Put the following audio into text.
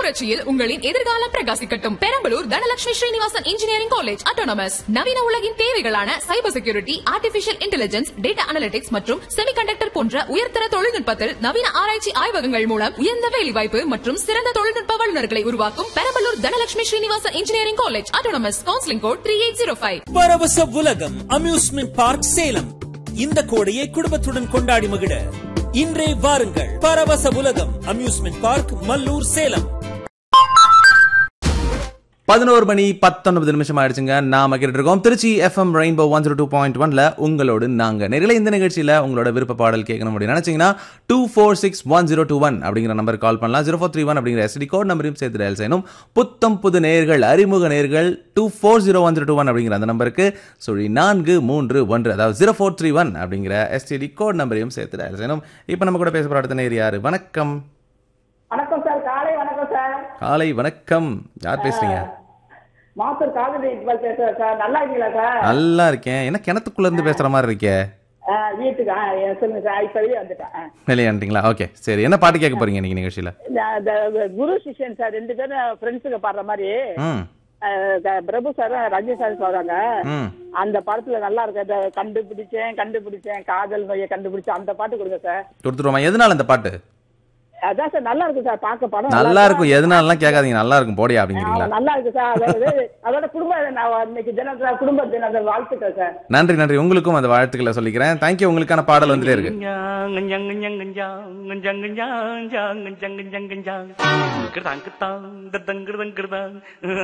புரட்சியில் உங்களின் எதிர்காலம் பிரகாசிக்கட்டும் Perambalur Dhanalakshmi Srinivasan engineering college autonomous நவீன உலகின் தேவைகளான cyber security artificial intelligence data analytics மற்றும் செமிகண்டக்டர் போன்ற உயர்தர தொழில்நுட்பத்தில் நவீன ஆராய்ச்சி ஆய்வகங்கள் மூலம் உயர்ந்த வேலைவாய்ப்பு மற்றும் சிறந்த தொழில்நுட்ப வல்லுநர்களை உருவாக்கும் Perambalur Dhanalakshmi Srinivasan engineering college autonomous counselling code three eight zero five பரவச உலகம் அம்யூஸ்மெண்ட் பார்க் சேலம் இந்த கோடையை குடும்பத்துடன் கொண்டாடி மகிழ இன்றே வாருங்கள் பரவச உலகம் அம்யூஸ்மெண்ட் பார்க் மல்லூர் சேலம் பதினோரு மணி பத்தொன்பது நிமிஷம் ஆயிடுச்சுங்க நாம கேட்டு இருக்கோம் Tiruchi FM Rainbow one zero two point ஒன்ல உங்களோடு நாங்க நேரில் இந்த நிகழ்ச்சியில உங்களோட விருப்ப பாடல் கேட்கணும் அப்படின்னு நினைச்சீங்கன்னா two four six one zero two one அப்படிங்கிற நம்பர் கால் பண்ணலாம் ஜீரோ ஃபோர் த்ரீ ஒன் அப்படிங்கிற எஸ்டி கோட் நம்பரையும் சேர்த்து டயல் செய்யணும் புத்தம் புது நேர்கள் அறிமுக நேர்கள் two four zero one zero two one அப்படிங்கிற அந்த நம்பருக்கு சொல்லி நான்கு மூன்று ஒன்று அதாவது ஜீரோ ஃபோர் த்ரீ ஒன் அப்படிங்கிற எஸ்டிடி கோட் நம்பரையும் சேர்த்து டயல் செய்யணும் இப்போ நம்ம கூட பேச போற அடுத்த நேர் யாரு வணக்கம் வணக்கம் சார் காலை வணக்கம் சார் காலை வணக்கம் யார் பேசுறீங்க மாத்தூர் காவிரி இக்பால் பேசுறேன் சார் நல்லா இருக்கீங்களா சார் நல்லா இருக்கேன் என்ன கிணத்துக்குள்ள இருந்து பேசுற மாதிரி இருக்கே ஆ, வீட்டுக்கு ஆ, ஏ, சொல்லுங்க சார் இப்ப வெளியே வந்துட்டேன் ஆ. வெளியாண்டிங்களா ஓகே சரி என்ன பாட்டு கேட்க போறீங்க இன்னைக்கு நிகழ்ச்சியில இந்த- இந்த குரு சிஷ்யன் சார் ரெண்டு பேரும் ஃப்ரெண்ட்ஸுக்கு பாடுற மாதிரி ம் ஆ, க- பிரபு சார் ரஜினி சார் சொல்றாங்க ம் அந்த படத்துல நல்லா இருக்கு இந்த கண்டுபிடிச்சேன் கண்டுபிடிச்சேன் காதல் நோயை கண்டுபிடிச்சேன் அந்த பாட்டு கொடுங்க சார் கொடுத்துருவோமா எதனால இந்த பாட்டு அதான் சார் நல்லா இருக்கு சார் பார்க்க படம் நல்லா இருக்கும் எதனாலலாம் கேட்காதீங்க நல்லா இருக்கும் போடியா அப்படிங்கிறீங்களா ஆ, நல்லா இருக்கு சார் அதாவது அதோட குடும்ப நான் இன்னைக்கு தினத்துல குடும்ப தினத்தை வாழ்த்துக்கள் சார் நன்றி நன்றி உங்களுக்கும் அந்த வாழ்த்துக்களை சொல்லிக்கிறேன் தேங்க்யூ உங்களுக்கான பாடல் வந்துட்டே இருக்கு கிருதாங்கிருதாங்